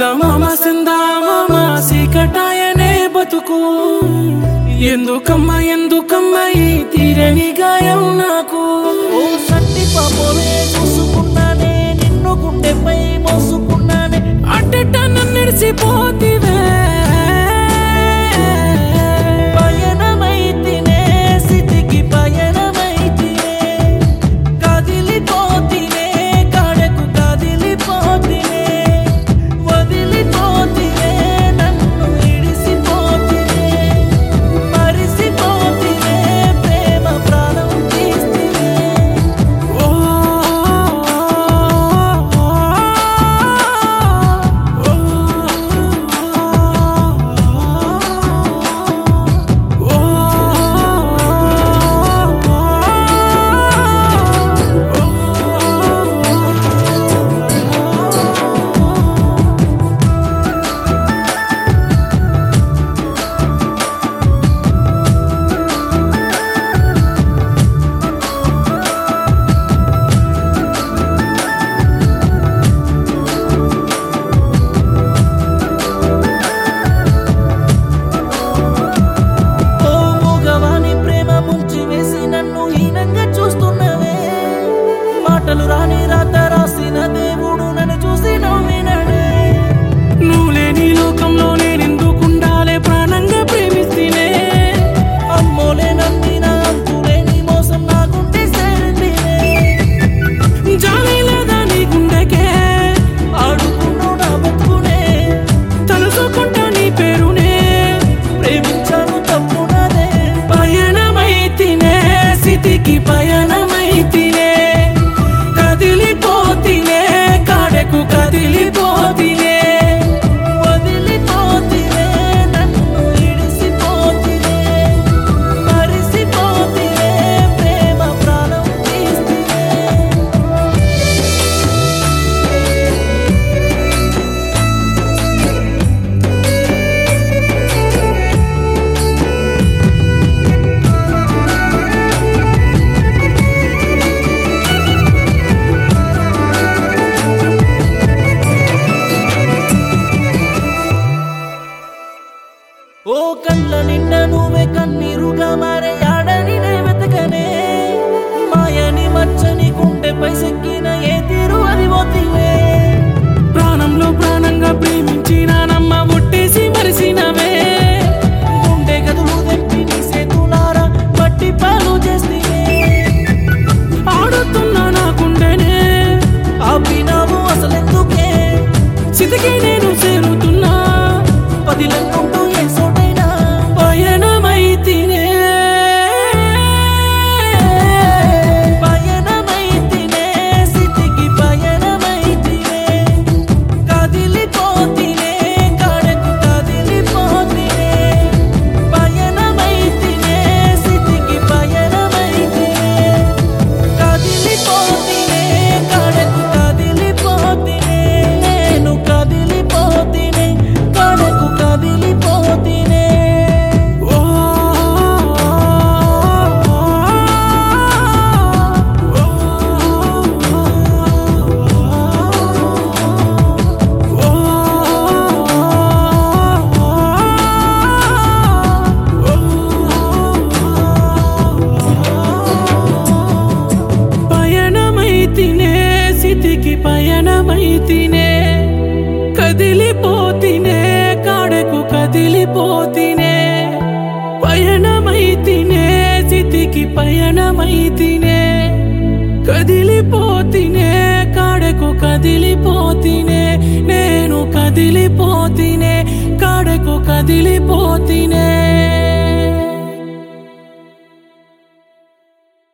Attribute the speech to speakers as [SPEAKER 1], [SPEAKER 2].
[SPEAKER 1] చందమామ సందామామ సీకటాయనే బతుకు ఎందుకమ్మ ఎందుకమ్మ ఈ తీరని గాయం నాకు
[SPEAKER 2] ఓ సంటి పాపవే చూసుకున్నానే నిన్ను గుండెపై మోసుకున్నానే
[SPEAKER 1] అడ్డట నన్నడిసిపోతివే
[SPEAKER 2] పయనమైతినే స్థితికి పయనమైతినే కదిలిపోతినే కాడకు కదిలిపోతినే వదిలిపోతినే నన్ను ఇడిసిపోతినే మరిసిపోతినే ప్రేమ ప్రాణం తీస్తినే
[SPEAKER 1] ఓ
[SPEAKER 2] ఓ మూగవాని ప్రేమ ముంచి వేసి నన్ను హీనంగా చూస్తున్నవే మాటలు రాని రాత రాసిన దేవుడు నన్ను చూసి నవ్వినడే
[SPEAKER 1] నువ్వు లేని లోకంలో నేనెందుకుండాలే ప్రాణంగా ప్రేమిస్తేనే
[SPEAKER 2] అమ్మోలే నమ్మిన అంతులేని మోసం నాకుంటే సేరిందినే
[SPEAKER 1] జాలి లేదా నీ గుండెకే
[SPEAKER 2] ఆడుకున్నావు నా బతుకునే
[SPEAKER 1] తలుసుకుంటా నీ పేరునే
[SPEAKER 2] ప్రేమించాను తప్పునదే
[SPEAKER 1] పయనమైతినే స్థితికి పయనమైతినే కదిలిపోతినే కాడకు కదిలిపోతినే
[SPEAKER 2] వదిలిపోతినే నన్ను ఇడిసిపోతినే మరిసిపోతినే ప్రేమ ప్రాణం తీస్తినే ఓ కళ్ళ నిండా నువ్వే కన్నీరుగా మారే ఆడని నే వెతకనే మాయని మచ్చని గుండె పైసెక్కిన ఏ తీరు అది పోతివే
[SPEAKER 1] ప్రాణంలో ప్రాణంగా ప్రేమించిన నమ్మ ఒట్టేసి మరిసినవే
[SPEAKER 2] గుండె గదులు తెంపి నీ సేతులారా పట్టి పాలు చేస్తే
[SPEAKER 1] ఆడుతున్నా నా గుండెనే
[SPEAKER 2] ఆపినావు అసలెందుకే
[SPEAKER 1] సితికి నేను చేరుతున్నా
[SPEAKER 2] పదిలంకుంటూ ఏ చోటైనా
[SPEAKER 1] పయనమైతినే
[SPEAKER 2] పయనమైతినే స్థితికి పయనమైతినే కదిలిపోతినే కాడకు కదిలిపోతినే పయనమైతినే స్థితికి పయనమైతినే కదిలిపోతినే కాడకు కదిలిపోతినే నేను కదిలిపోతినే కాడకు కదిలిపోతినే
[SPEAKER 1] ఓ పయనమైతినే స్థితికి పయనమైతినే కదిలిపోతినే కాడకు కదిలిపోతినే పయనమైతినే స్థితికి పయనమైతినే కదిలిపోతినే కాడకు కదిలిపోతినే నేను కదిలిపోతినే కాడకు కదిలిపో